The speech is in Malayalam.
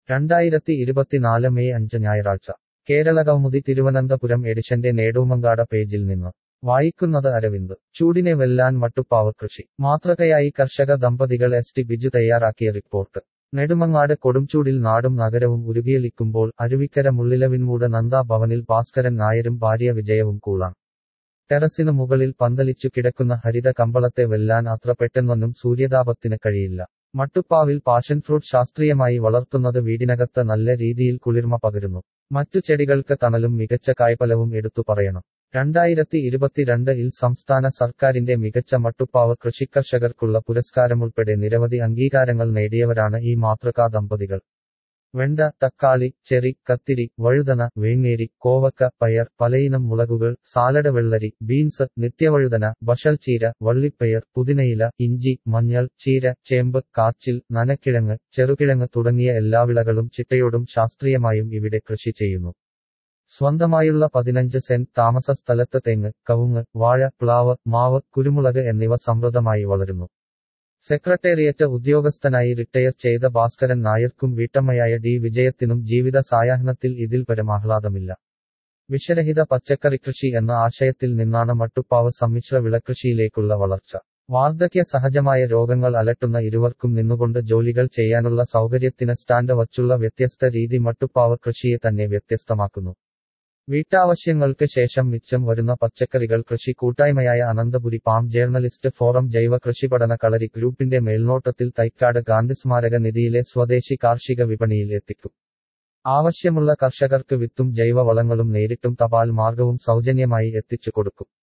രണ്ടായിരത്തി ഇരുപത്തിനാല് മെയ് അഞ്ച് ഞായറാഴ്ച കേരളകൗമുദി തിരുവനന്തപുരം എഡിഷന്റെ നേടൂമങ്കാട പേജിൽ നിന്ന് വായിക്കുന്നത് അരവിന്ദ് ചൂടിനെ വെല്ലാൻ മട്ടുപ്പാവ് കൃഷി മാതൃകയായി കർഷക ദമ്പതികൾ എസ് ടി ബിജു തയ്യാറാക്കിയ റിപ്പോർട്ട് നെടുമങ്ങാട് കൊടുംചൂടിൽ നാടും നഗരവും ഉരുകിയൊലിക്കുമ്പോൾ അരുവിക്കര മുള്ളിലവിൻമൂട് നന്ദാ ഭവനിൽ ഭാസ്കരൻ നായരും ഭാര്യ വിജയവും കൂളാം ടെറസിനു മുകളിൽ പന്തലിച്ചു കിടക്കുന്ന ഹരിത കമ്പളത്തെ വെല്ലാൻ അത്ര പെട്ടെന്നൊന്നും സൂര്യതാപത്തിന് കഴിയില്ല മട്ടുപ്പാവിൽ പാഷൻ ഫ്രൂട്ട് ശാസ്ത്രീയമായി വളർത്തുന്നത് വീടിനകത്ത് നല്ല രീതിയിൽ കുളിർമ പകരുന്നു മറ്റു ചെടികൾക്ക് തണലും മികച്ച കായ്ഫലവും എടുത്തു പറയണം രണ്ടായിരത്തി ഇരുപത്തിരണ്ട് ഇൽ സംസ്ഥാന സർക്കാരിന്റെ മികച്ച മട്ടുപ്പാവ് കൃഷിക്കർഷകർക്കുള്ള പുരസ്കാരമുൾപ്പെടെ നിരവധി അംഗീകാരങ്ങൾ നേടിയവരാണ് ഈ മാതൃകാ ദമ്പതികൾ വെണ്ട തക്കാളി ചെറി കത്തിരി വഴുതന വേങ്ങേരി കോവക്ക പയർ പലയിനം മുളകുകൾ സാലഡ് വെള്ളരി ബീൻസ് നിത്യവഴുതന ബഷൽ ചീര വള്ളിപ്പയർ പുതിനയില ഇഞ്ചി മഞ്ഞൾ ചീര ചേമ്പ് കാച്ചിൽ നനക്കിഴങ്ങ് ചെറുകിഴങ്ങ് തുടങ്ങിയ എല്ലാ വിളകളും ചിട്ടയോടും ശാസ്ത്രീയമായും ഇവിടെ കൃഷി ചെയ്യുന്നു സ്വന്തമായുള്ള പതിനഞ്ച് സെന്റ് താമസ സ്ഥലത്ത് തെങ്ങ് കവുങ്ങ് വാഴ പ്ലാവ് മാവ് കുരുമുളക് എന്നിവ സമൃദ്ധമായി വളരുന്നു സെക്രട്ടേറിയറ്റ് ഉദ്യോഗസ്ഥനായി റിട്ടയർ ചെയ്ത ഭാസ്കരൻ നായർക്കും വീട്ടമ്മയായ ഡി വിജയത്തിനും ജീവിത സായാഹ്നത്തിൽ ഇതിൽ പരമാഹ്ലാദമില്ല വിഷരഹിത പച്ചക്കറിക്കൃഷി എന്ന ആശയത്തിൽ നിന്നാണ് മട്ടുപ്പാവ് സമ്മിശ്ര വിളകൃഷിയിലേക്കുള്ള വളർച്ച വാർദ്ധക്യ സഹജമായ രോഗങ്ങൾ അലട്ടുന്ന ഇരുവർക്കും നിന്നുകൊണ്ട് ജോലികൾ ചെയ്യാനുള്ള സൗകര്യത്തിന് സ്റ്റാൻഡ് വച്ചുള്ള വ്യത്യസ്ത രീതി മട്ടുപ്പാവ് കൃഷിയെ തന്നെ വ്യത്യസ്തമാക്കുന്നു വീട്ടാവശ്യങ്ങൾക്ക് ശേഷം മിച്ചം വരുന്ന പച്ചക്കറികൾ കൃഷി കൂട്ടായ്മയായ അനന്തപുരി പാം ജേർണലിസ്റ്റ് ഫോറം ജൈവ കൃഷിപഠന കളരി ഗ്രൂപ്പിന്റെ മേൽനോട്ടത്തിൽ തൈക്കാട് ഗാന്ധി സ്മാരക നിധിയിലെ സ്വദേശി കാർഷിക വിപണിയിൽ എത്തിക്കും ആവശ്യമുള്ള കർഷകർക്ക് വിത്തും ജൈവ വളങ്ങളും നേരിട്ടും തപാൽ മാർഗവും സൗജന്യമായി എത്തിച്ചു കൊടുക്കും